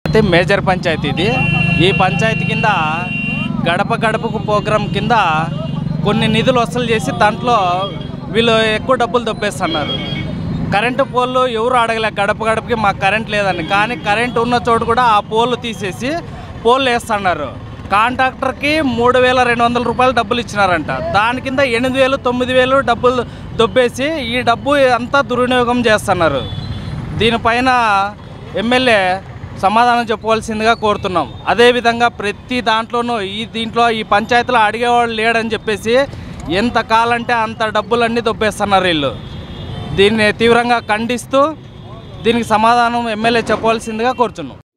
అయితే మేజర్ పంచాయతీ ఇది ఈ పంచాయతీ కింద గడప గడపకు ప్రోగ్రాం కింద కొన్ని నిధులు వసూలు చేసి దాంట్లో వీళ్ళు ఎక్కువ డబ్బులు దొబ్బేస్తున్నారు కరెంటు పోల్లు ఎవరు అడగలే గడప గడపకి మాకు కరెంట్ లేదని కానీ కరెంట్ ఉన్న చోటు కూడా ఆ పోల్లు తీసేసి పోల్లు వేస్తున్నారు కాంట్రాక్టర్కి మూడు వేల రెండు వందల రూపాయలు డబ్బులు ఇచ్చినారంట దాని కింద ఎనిమిది వేలు తొమ్మిది వేలు డబ్బులు దొబ్బేసి ఈ డబ్బు అంతా దుర్వినియోగం చేస్తున్నారు దీనిపైన ఎమ్మెల్యే సమాధానం చెప్పవలసిందిగా కోరుతున్నాం అదేవిధంగా ప్రతి దాంట్లోనూ ఈ దీంట్లో ఈ పంచాయతీలో అడిగేవాళ్ళు లేడని చెప్పేసి ఎంత కాలంటే అంత డబ్బులన్నీ దొబ్బేస్తున్నారు వీళ్ళు దీన్ని తీవ్రంగా ఖండిస్తూ దీనికి సమాధానం ఎమ్మెల్యే చెప్పవలసిందిగా కోరుచున్నాం